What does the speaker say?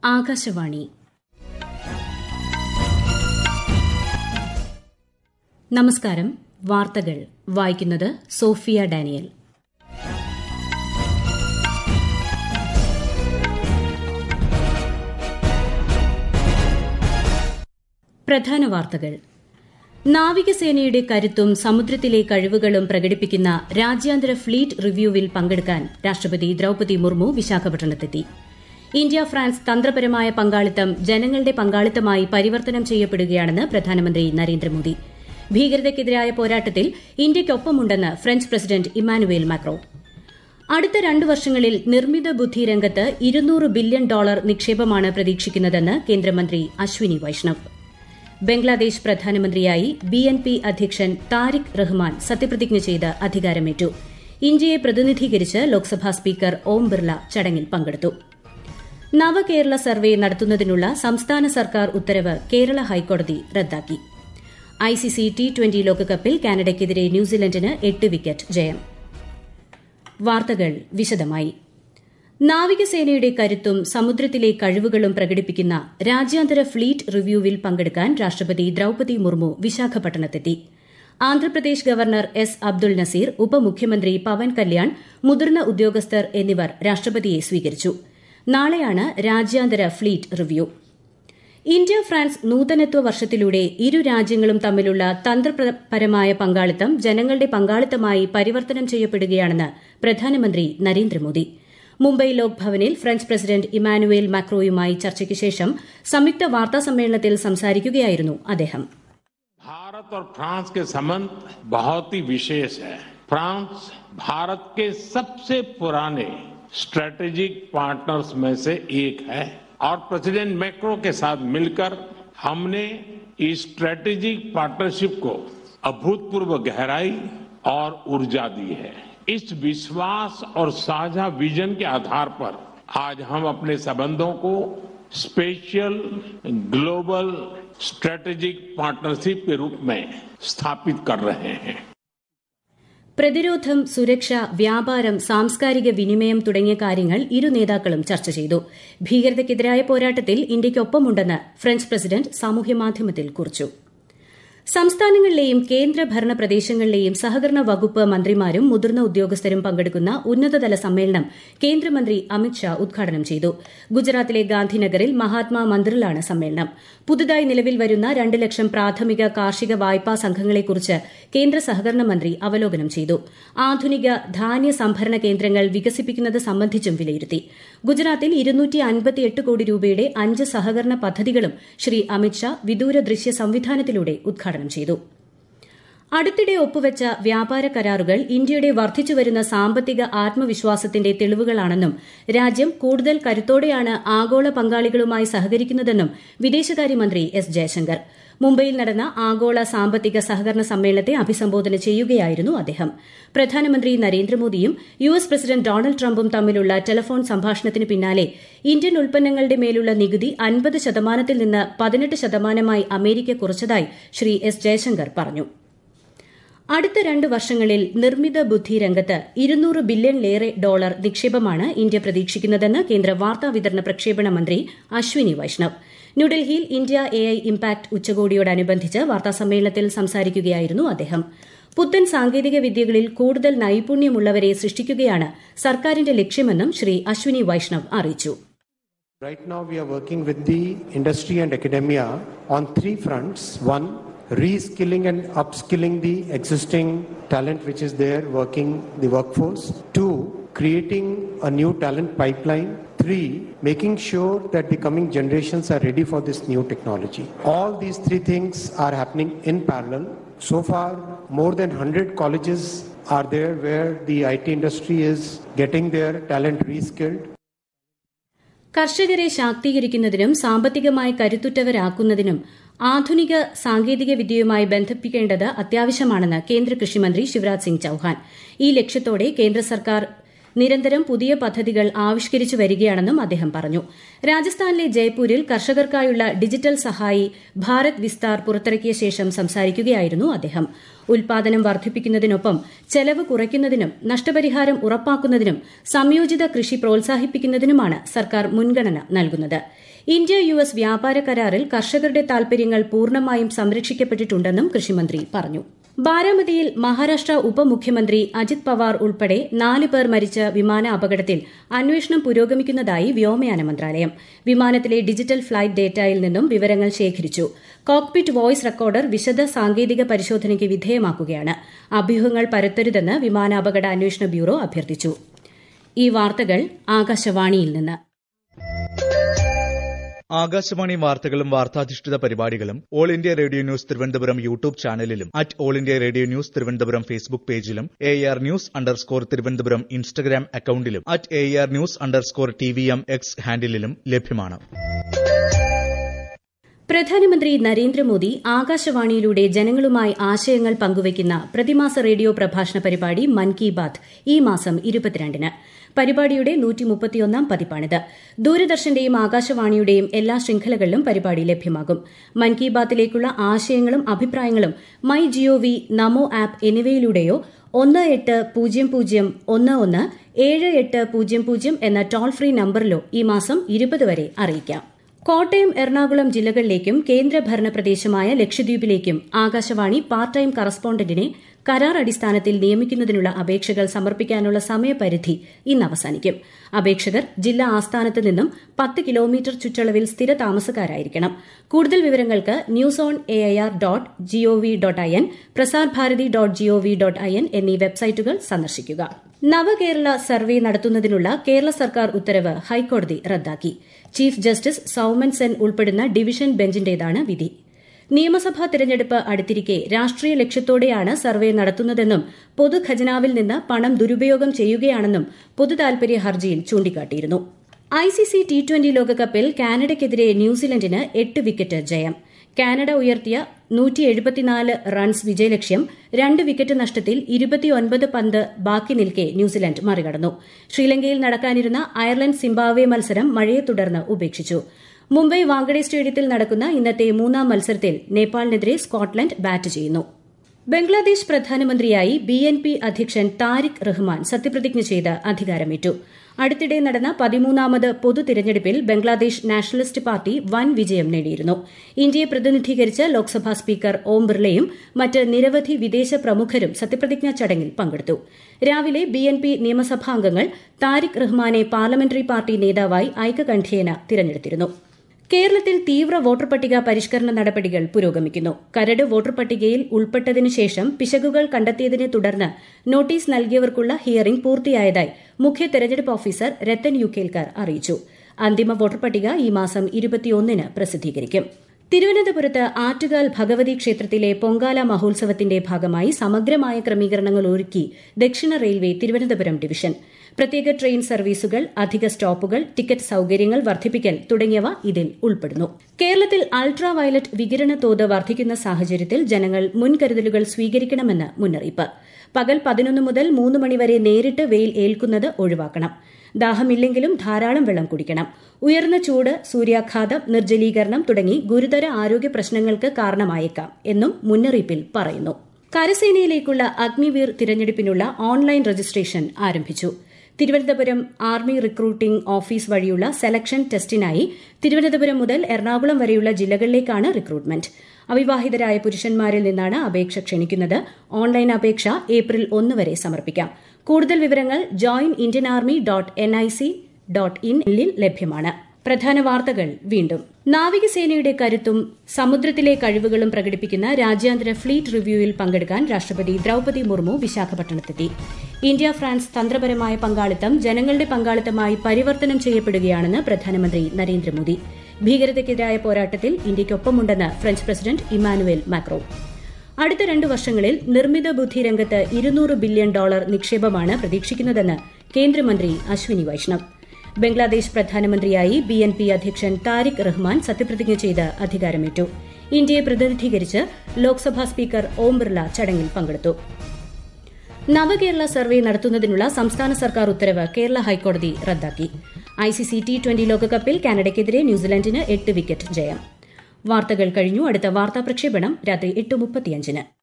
ആകാശവാണി നമസ്കാരം വാർത്തകൾ വായിക്കുന്നത് സോഫിയ ഡാനിയൽ പ്രധാന വാർത്തകൾ നാവികസേനയുടെ കരുത്തും സമുദ്രത്തിലെ കഴിവുകളും പ്രകടിപ്പിക്കുന്ന രാജ്യാന്തര ഫ്ലീറ്റ് റിവ്യൂവിൽ പങ്കെടുക്കാൻ രാഷ്ട്രപതി ദ്രൌപതി മുർമു വിശാഖപട്ടണത്തെത്തി ഇന്ത്യ ഫ്രാൻസ് തന്ത്രപരമായ പങ്കാളിത്തം ജനങ്ങളുടെ പങ്കാളിത്തമായി പരിവർത്തനം ചെയ്യപ്പെടുകയാണെന്ന് പ്രധാനമന്ത്രി നരേന്ദ്രമോദി ഭീകരതയ്ക്കെതിരായ പോരാട്ടത്തിൽ ഇന്ത്യയ്ക്കൊപ്പമുണ്ടെന്ന് ഫ്രഞ്ച് പ്രസിഡന്റ് ഇമ്മാനുവേൽ മാക്രോ അടുത്ത രണ്ടു വർഷങ്ങളിൽ നിർമ്മിത ബുദ്ധി രംഗത്ത് ഇരുന്നൂറ് ബില്യൺ ഡോളർ നിക്ഷേപമാണ് പ്രതീക്ഷിക്കുന്നതെന്ന് കേന്ദ്രമന്ത്രി അശ്വിനി വൈഷ്ണവ് ബംഗ്ലാദേശ് പ്രധാനമന്ത്രിയായി ബി എൻ പി അധ്യക്ഷൻ താരിഖ് റഹ്മാൻ സത്യപ്രതിജ്ഞ ചെയ്ത് അധികാരമേറ്റു ഇന്ത്യയെ പ്രതിനിധീകരിച്ച് ലോക്സഭാ സ്പീക്കർ ഓം ബിർല ചടങ്ങിൽ പങ്കെടുത്തു നവകേരള സർവേ നടത്തുന്നതിനുള്ള സംസ്ഥാന സർക്കാർ ഉത്തരവ് കേരള ഹൈക്കോടതി റദ്ദാക്കി ഐസിസി ടി ട്വന്റി ലോകകപ്പിൽ കാനഡയ്ക്കെതിരെ ന്യൂസിലൻഡിന് എട്ട് വിക്കറ്റ് ജയം വാർത്തകൾ വിശദമായി നാവികസേനയുടെ കരുത്തും സമുദ്രത്തിലെ കഴിവുകളും പ്രകടിപ്പിക്കുന്ന രാജ്യാന്തര ഫ്ലീറ്റ് റിവ്യൂവിൽ പങ്കെടുക്കാൻ രാഷ്ട്രപതി ദ്രൌപതി മുർമു വിശാഖപട്ടണത്തെത്തി ആന്ധ്രാപ്രദേശ് ഗവർണർ എസ് അബ്ദുൾ നസീർ ഉപമുഖ്യമന്ത്രി പവൻ കല്യാൺ മുതിർന്ന ഉദ്യോഗസ്ഥർ എന്നിവർ രാഷ്ട്രപതിയെ സ്വീകരിച്ചു നാളെയാണ് രാജ്യാന്തര ഫ്ലീറ്റ് റിവ്യൂ ഇന്ത്യ ഫ്രാൻസ് നൂതനത്വ വർഷത്തിലൂടെ ഇരു രാജ്യങ്ങളും തമ്മിലുള്ള തന്ത്രപരമായ പങ്കാളിത്തം ജനങ്ങളുടെ പങ്കാളിത്തമായി പരിവർത്തനം ചെയ്യപ്പെടുകയാണെന്ന് പ്രധാനമന്ത്രി നരേന്ദ്രമോദി മുംബൈ ലോക് ഭവനിൽ ഫ്രഞ്ച് പ്രസിഡന്റ് ഇമാനുവേൽ മാക്രോയുമായി ചർച്ചയ്ക്ക് ശേഷം സംയുക്ത വാർത്താസമ്മേളനത്തിൽ സംസാരിക്കുകയായിരുന്നു അദ്ദേഹം भारत और फ्रांस के संबंध बहुत ही विशेष है फ्रांस भारत के सबसे पुराने स्ट्रेटेजिक पार्टनर्स में से एक है और प्रेसिडेंट मैक्रो के साथ मिलकर हमने इस स्ट्रेटेजिक पार्टनरशिप को अभूतपूर्व गहराई और ऊर्जा दी है इस विश्वास और साझा विजन के आधार पर आज हम अपने संबंधों को स्पेशल ग्लोबल स्ट्रेटेजिक पार्टनरशिप के रूप में स्थापित कर रहे हैं പ്രതിരോധം സുരക്ഷ വ്യാപാരം സാംസ്കാരിക വിനിമയം തുടങ്ങിയ കാര്യങ്ങൾ ഇരു നേതാക്കളും ചർച്ച ചെയ്തു ഭീകരതയ്ക്കെതിരായ പോരാട്ടത്തിൽ ഇന്ത്യയ്ക്കൊപ്പമുണ്ടെന്ന് ഫ്രഞ്ച് പ്രസിഡന്റ് സാമൂഹ്യമാധ്യമത്തിൽ കുറിച്ചു സംസ്ഥാനങ്ങളിലെയും കേന്ദ്രഭരണ പ്രദേശങ്ങളിലെയും സഹകരണ വകുപ്പ് മന്ത്രിമാരും മുതിർന്ന ഉദ്യോഗസ്ഥരും പങ്കെടുക്കുന്ന ഉന്നതതല സമ്മേളനം കേന്ദ്രമന്ത്രി അമിത്ഷാ ഉദ്ഘാടനം ചെയ്തു ഗുജറാത്തിലെ ഗാന്ധിനഗറിൽ മഹാത്മാ മന്ദിറിലാണ് സമ്മേളനം പുതുതായി നിലവിൽ വരുന്ന രണ്ട് ലക്ഷം പ്രാഥമിക കാർഷിക വായ്പാ സംഘങ്ങളെക്കുറിച്ച് കേന്ദ്ര സഹകരണ മന്ത്രി അവലോകനം ചെയ്തു ആധുനിക ധാന്യ സംഭരണ കേന്ദ്രങ്ങൾ വികസിപ്പിക്കുന്നത് സംബന്ധിച്ചും വിലയിരുത്തി ഗുജറാത്തിൽ ഇരുന്നൂറ്റി കോടി രൂപയുടെ അഞ്ച് സഹകരണ പദ്ധതികളും ശ്രീ അമിത്ഷാ വിദൂര ദൃശ്യ സംവിധാനത്തിലൂടെ ഉദ്ഘാടനം ചെയ്തു അടുത്തിടെ ഒപ്പുവച്ച വ്യാപാര കരാറുകൾ ഇന്ത്യയുടെ വർദ്ധിച്ചുവരുന്ന സാമ്പത്തിക ആത്മവിശ്വാസത്തിന്റെ തെളിവുകളാണെന്നും രാജ്യം കൂടുതൽ കരുത്തോടെയാണ് ആഗോള പങ്കാളികളുമായി സഹകരിക്കുന്നതെന്നും വിദേശകാര്യമന്ത്രി എസ് ജയശങ്കർ മുംബൈയിൽ നടന്ന ആഗോള സാമ്പത്തിക സഹകരണ സമ്മേളനത്തെ അഭിസംബോധന ചെയ്യുകയായിരുന്നു അദ്ദേഹം പ്രധാനമന്ത്രി നരേന്ദ്രമോദിയും യു എസ് പ്രസിഡന്റ് ഡൊണാൾഡ് ട്രംപും തമ്മിലുള്ള ടെലഫോൺ സംഭാഷണത്തിന് പിന്നാലെ ഇന്ത്യൻ ഉൽപ്പന്നങ്ങളുടെ മേലുള്ള നികുതി അൻപത് ശതമാനത്തിൽ നിന്ന് പതിനെട്ട് ശതമാനമായി അമേരിക്ക കുറച്ചതായി ശ്രീ എസ് ജയശങ്കർ പറഞ്ഞു അടുത്ത രണ്ട് വർഷങ്ങളിൽ നിർമ്മിത ബുദ്ധി രംഗത്ത് ഇരുന്നൂറ് ബില്യണിലേറെ ഡോളർ നിക്ഷേപമാണ് ഇന്ത്യ പ്രതീക്ഷിക്കുന്നതെന്ന് കേന്ദ്ര വാർത്താവിതരണ പ്രക്ഷേപണ മന്ത്രി അശ്വിനി വൈഷ്ണവ് ന്യൂഡൽഹിയിൽ ഇന്ത്യ എ ഐ ഇംപാക്ട് ഉച്ചകോടിയോടനുബന്ധിച്ച് വാർത്താസമ്മേളനത്തിൽ സംസാരിക്കുകയായിരുന്നു അദ്ദേഹം പുത്തൻ സാങ്കേതിക വിദ്യകളിൽ കൂടുതൽ നൈപുണ്യമുള്ളവരെ സൃഷ്ടിക്കുകയാണ് സർക്കാരിന്റെ ലക്ഷ്യമെന്നും ശ്രീ അശ്വിനി വൈഷ്ണവ് അറിയിച്ചു Right now, we are working with the industry and academia on three fronts. One, reskilling and upskilling the existing talent which is there working the workforce. Two, creating a new talent pipeline. Three, making sure that the coming generations are ready for this new technology. All these three things are happening in parallel. So far, more than 100 colleges are there where the IT industry is getting their talent reskilled. കർഷകരെ ശാക്തീകരിക്കുന്നതിനും സാമ്പത്തികമായി കരുത്തുറ്റവരാക്കുന്നതിനും ആധുനിക സാങ്കേതിക വിദ്യയുമായി ബന്ധിപ്പിക്കേണ്ടത് അത്യാവശ്യമാണെന്ന് കേന്ദ്ര കൃഷിമന്ത്രി ശിവരാജ് സിംഗ് ചൌഹാൻ ഈ ലക്ഷ്യത്തോടെ കേന്ദ്ര സർക്കാർ നിരന്തരം പുതിയ പദ്ധതികൾ ആവിഷ്കരിച്ചു വരികയാണെന്നും അദ്ദേഹം പറഞ്ഞു രാജസ്ഥാനിലെ ജയ്പൂരിൽ കർഷകർക്കായുള്ള ഡിജിറ്റൽ സഹായി ഭാരത് വിസ്താർ പുറത്തിറക്കിയ ശേഷം സംസാരിക്കുകയായിരുന്നു അദ്ദേഹം ഉൽപാദനം വർദ്ധിപ്പിക്കുന്നതിനൊപ്പം ചെലവ് കുറയ്ക്കുന്നതിനും നഷ്ടപരിഹാരം ഉറപ്പാക്കുന്നതിനും സംയോജിത കൃഷി പ്രോത്സാഹിപ്പിക്കുന്നതിനുമാണ് സർക്കാർ മുൻഗണന നൽകുന്നത് ഇന്ത്യ യു എസ് വ്യാപാര കരാറിൽ കർഷകരുടെ താൽപര്യങ്ങൾ പൂർണ്ണമായും സംരക്ഷിക്കപ്പെട്ടിട്ടുണ്ടെന്നും കൃഷിമന്ത്രി പറഞ്ഞു ബാരാമതിയിൽ മഹാരാഷ്ട്ര ഉപമുഖ്യമന്ത്രി അജിത് പവാർ ഉൾപ്പെടെ നാല് പേർ മരിച്ച വിമാന അപകടത്തിൽ അന്വേഷണം പുരോഗമിക്കുന്നതായി വ്യോമയാന മന്ത്രാലയം വിമാനത്തിലെ ഡിജിറ്റൽ ഫ്ലൈറ്റ് ഡേറ്റയിൽ നിന്നും വിവരങ്ങൾ ശേഖരിച്ചു കോക്പിറ്റ് വോയിസ് റെക്കോർഡർ വിശദ സാങ്കേതിക പരിശോധനയ്ക്ക് വിധേയമാക്കുകയാണ് അഭ്യൂഹങ്ങൾ പരത്തരുതെന്ന് വിമാനാപകട അന്വേഷണ ബ്യൂറോ അഭ്യർത്ഥിച്ചു ഈ വാർത്തകൾ ആകാശവാണിയിൽ നിന്ന് ആകാശവാണി വാർത്തകളും വാർത്താധിഷ്ഠിത പരിപാടികളും All India Radio news Thiruvananthapuram YouTube ചാനലിലും at All India Radio news Thiruvananthapuram Facebook പേജിലും A R news underscore Thiruvananthapuram Instagram അക്കൌണ്ടിലും at A R news underscore T V M X ഹാൻഡിലും ലഭ്യമാണ് പ്രധാനമന്ത്രി നരേന്ദ്രമോദി ആകാശവാണിയിലൂടെ ജനങ്ങളുമായി ആശയങ്ങൾ പങ്കുവയ്ക്കുന്ന പ്രതിമാസ റേഡിയോ പ്രഭാഷണ പരിപാടി മൻ കി ബാത് ഈ മാസം ഇരുപത്തിരണ്ടിന് പരിപാടിയുടെ നൂറ്റിമുപ്പത്തിയൊന്നാം പതിപ്പാണിത് ദൂരദർശന്റെയും ആകാശവാണിയുടെയും എല്ലാ ശൃംഖലകളിലും പരിപാടി ലഭ്യമാകും മൻ കി ബാത്തിലേക്കുള്ള ആശയങ്ങളും അഭിപ്രായങ്ങളും മൈ ജിഒവി നമോ ആപ്പ് എന്നിവയിലൂടെയോ ഒന്ന് എട്ട് പൂജ്യം പൂജ്യം ഒന്ന് ഒന്ന് ഏഴ് എട്ട് പൂജ്യം പൂജ്യം എന്ന ടോൾ ഫ്രീ നമ്പറിലോ ഈ മാസം ഇരുപത് വരെ അറിയിക്കാം കോട്ടയം എറണാകുളം ജില്ലകളിലേക്കും കേന്ദ്രഭരണ പ്രദേശമായ ലക്ഷദ്വീപിലേക്കും ആകാശവാണി പാർട്ട് ടൈം കറസ്പോണ്ടന്റിനെ കരാർ അടിസ്ഥാനത്തിൽ നിയമിക്കുന്നതിനുള്ള അപേക്ഷകൾ സമർപ്പിക്കാനുള്ള സമയപരിധി ഇന്ന് അവസാനിക്കും അപേക്ഷകർ ജില്ലാ ആസ്ഥാനത്ത് നിന്നും പത്ത് കിലോമീറ്റർ ചുറ്റളവിൽ സ്ഥിര താമസക്കാരായിരിക്കണം കൂടുതൽ വിവരങ്ങൾക്ക് news on A I R dot gov dot I N Prasar Bharati dot gov dot I N എന്നീ വെബ്സൈറ്റുകൾ സന്ദർശിക്കുക നവകേരള സർവേ നടത്തുന്നതിനുള്ള കേരള സർക്കാർ ഉത്തരവ് ഹൈക്കോടതി റദ്ദാക്കി ചീഫ് ജസ്റ്റിസ് സൌമൻ സെൻ ഉൾപ്പെടുന്ന ഡിവിഷൻ ബെഞ്ചിന്റേതാണ് വിധി നിയമസഭാ തെരഞ്ഞെടുപ്പ് അടുത്തിരിക്കെ രാഷ്ട്രീയ ലക്ഷ്യത്തോടെയാണ് സർവേ നടത്തുന്നതെന്നും പൊതുഖജനാവിൽ നിന്ന് പണം ദുരുപയോഗം ചെയ്യുകയാണെന്നും പൊതുതാൽപര്യ ഹർജിയിൽ ചൂണ്ടിക്കാട്ടിയിരുന്നു ഐസിസി ടി ട്വന്റി ലോകകപ്പിൽ കാനഡയ്ക്കെതിരെ ന്യൂസിലൻഡിന് എട്ട് വിക്കറ്റ് ജയം കാനഡ ഉയർത്തിയ നൂറ്റി എഴുപത്തിനാല് റൺസ് വിജയലക്ഷ്യം രണ്ട് വിക്കറ്റ് നഷ്ടത്തിൽ ഇരുപത്തിയൊൻപത് പന്ത് ബാക്കി നിൽക്കെ ന്യൂസിലൻഡ് മറികടന്നു ശ്രീലങ്കയിൽ നടക്കാനിരുന്ന അയർലൻഡ് സിംബാബ്വെ മത്സരം മഴയെ തുടർന്ന് ഉപേക്ഷിച്ചു മുംബൈ വാങ്കഡെ സ്റ്റേഡിയത്തിൽ നടക്കുന്ന ഇന്നത്തെ മൂന്നാം മത്സരത്തിൽ നേപ്പാളിനെതിരെ സ്കോട്ട്ലൻഡ് ബാറ്റ് ചെയ്യുന്നു ബംഗ്ലാദേശ് പ്രധാനമന്ത്രിയായി ബി എൻ പി അധ്യക്ഷൻ താരിഖ് റഹ്മാൻ സത്യപ്രതിജ്ഞ ചെയ്ത് അധികാരമേറ്റു അടുത്തിടെ നടന്ന പതിമൂന്നാമത് പൊതു തിരഞ്ഞെടുപ്പിൽ ബംഗ്ലാദേശ് നാഷണലിസ്റ്റ് പാർട്ടി വൻ വിജയം നേടിയിരുന്നു ഇന്ത്യയെ പ്രതിനിധീകരിച്ച് ലോക്സഭാ സ്പീക്കർ ഓം ബിർളയും മറ്റ് നിരവധി വിദേശ പ്രമുഖരും സത്യപ്രതിജ്ഞാ ചടങ്ങിൽ പങ്കെടുത്തു രാവിലെ ബി എൻ പി നിയമസഭാംഗങ്ങൾ താരിഖ് റഹ്മാനെ പാർലമെന്ററി പാർട്ടി നേതാവായി ഐക്യകണ്ഠ്യേന തിരഞ്ഞെടുത്തിരുന്നു കേരളത്തിൽ തീവ്ര വോട്ടർ പട്ടിക പരിഷ്കരണ നടപടികൾ പുരോഗമിക്കുന്നു കരട് വോട്ടർ പട്ടികയിൽ ഉൾപ്പെട്ടതിനു ശേഷം പിശകുകൾ കണ്ടെത്തിയതിനെ തുടർന്ന് നോട്ടീസ് നൽകിയവർക്കുള്ള ഹിയറിംഗ് പൂർത്തിയായതായി മുഖ്യ തെരഞ്ഞെടുപ്പ് ഓഫീസർ രത്തൻ യു കേൽക്കർ അറിയിച്ചു അന്തിമ വോട്ടർ പട്ടിക ഈ മാസം ഇരുപത്തിയൊന്നിന് പ്രസിദ്ധീകരിക്കും തിരുവനന്തപുരത്ത് ആറ്റുകാൽ ഭഗവതി ക്ഷേത്രത്തിലെ പൊങ്കാല മഹോത്സവത്തിന്റെ ഭാഗമായി സമഗ്രമായ ക്രമീകരണങ്ങൾ ഒരുക്കി ദക്ഷിണ റെയിൽവേ തിരുവനന്തപുരം ഡിവിഷൻ പ്രത്യേക ട്രെയിൻ സർവീസുകൾ അധിക സ്റ്റോപ്പുകൾ ടിക്കറ്റ് സൌകര്യങ്ങൾ വർദ്ധിപ്പിക്കൽ തുടങ്ങിയവ ഇതിൽ ഉൾപ്പെടുന്നു കേരളത്തിൽ അൾട്രാ വയലറ്റ് വികിരണ തോത് വർദ്ധിക്കുന്ന സാഹചര്യത്തിൽ ജനങ്ങൾ മുൻകരുതലുകൾ സ്വീകരിക്കണമെന്ന് മുന്നറിയിപ്പ് പകൽ പതിനൊന്ന് മുതൽ മൂന്ന് മണിവരെ നേരിട്ട് വെയിൽ ഏൽക്കുന്നത് ഒഴിവാക്കണം ദാഹമില്ലെങ്കിലും ധാരാളം വെള്ളം കുടിക്കണം ഉയർന്ന ചൂട് സൂര്യാഘാതം നിർജ്ജലീകരണം തുടങ്ങി ഗുരുതര ആരോഗ്യ പ്രശ്നങ്ങൾക്ക് കാരണമായേക്കാം എന്നും മുന്നറിയിപ്പിൽ പറയുന്നു കരസേനയിലേക്കുള്ള അഗ്നിവീർ തിരഞ്ഞെടുപ്പിനുള്ള ഓൺലൈൻ രജിസ്ട്രേഷൻ ആരംഭിച്ചു തിരുവനന്തപുരം ആർമി റിക്രൂട്ടിംഗ് ഓഫീസ് വഴിയുള്ള സെലക്ഷൻ ടെസ്റ്റിനായി തിരുവനന്തപുരം മുതൽ എറണാകുളം വരെയുള്ള ജില്ലകളിലേക്കാണ് റിക്രൂട്ട്മെന്റ് അവിവാഹിതരായ പുരുഷന്മാരിൽ നിന്നാണ് അപേക്ഷ ക്ഷണിക്കുന്നത് ഓൺലൈൻ അപേക്ഷ ഏപ്രിൽ ഒന്ന് വരെ സമർപ്പിക്കാം കൂടുതൽ വിവരങ്ങൾ join Indian army dot N I C dot ഇന്നിൽ ലഭ്യമാണ് പ്രധാന വാർത്തകൾ വീണ്ടും നാവികസേനയുടെ കരുത്തും സമുദ്രത്തിലെ കഴിവുകളും പ്രകടിപ്പിക്കുന്ന രാജ്യാന്തര ഫ്ലീറ്റ് റിവ്യൂവിൽ പങ്കെടുക്കാൻ രാഷ്ട്രപതി ദ്രൌപതി മുർമു വിശാഖപട്ടണത്തെത്തി ഇന്ത്യ ഫ്രാൻസ് തന്ത്രപരമായ പങ്കാളിത്തം ജനങ്ങളുടെ പങ്കാളിത്തമായി പരിവർത്തനം ചെയ്യപ്പെടുകയാണെന്ന് പ്രധാനമന്ത്രി നരേന്ദ്രമോദി ഭീകരതയ്ക്കെതിരായ പോരാട്ടത്തിൽ ഇന്ത്യയ്ക്കൊപ്പമുണ്ടെന്ന് ഫ്രഞ്ച് പ്രസിഡന്റ് ഇമാനുവേൽ മാക്രോ അടുത്ത രണ്ടു വർഷങ്ങളിൽ നിർമ്മിത ബുദ്ധി രംഗത്ത് ഇരുന്നൂറ് ബില്യൺ ഡോളർ നിക്ഷേപമാണ് പ്രതീക്ഷിക്കുന്നതെന്ന് കേന്ദ്രമന്ത്രി അശ്വിനി വൈഷ്ണവ് ബംഗ്ലാദേശ് പ്രധാനമന്ത്രിയായി ബി എൻ പി അധ്യക്ഷൻ താരിഖ് റഹ്മാൻ സത്യപ്രതിജ്ഞ ചെയ്ത് അധികാരമേറ്റു ഇന്ത്യയെ പ്രതിനിധീകരിച്ച് ലോക്സഭാ സ്പീക്കർ ഓം ബിർള ചടങ്ങിൽ പങ്കെടുത്തു നവകേരള സർവേ നടത്തുന്നതിനുള്ള സംസ്ഥാന സർക്കാർ ഉത്തരവ് കേരള ഹൈക്കോടതി റദ്ദാക്കി ഐസിസി ടി ട്വന്റി ലോകകപ്പിൽ കാനഡയ്ക്കെതിരെ ന്യൂസിലൻഡിന് എട്ട് വിക്കറ്റ് ജയം വാർത്തകൾ കഴിഞ്ഞു അടുത്ത വാർത്താ പ്രക്ഷേപണം രാത്രി എട്ട് മുപ്പത്തിയഞ്ചിന്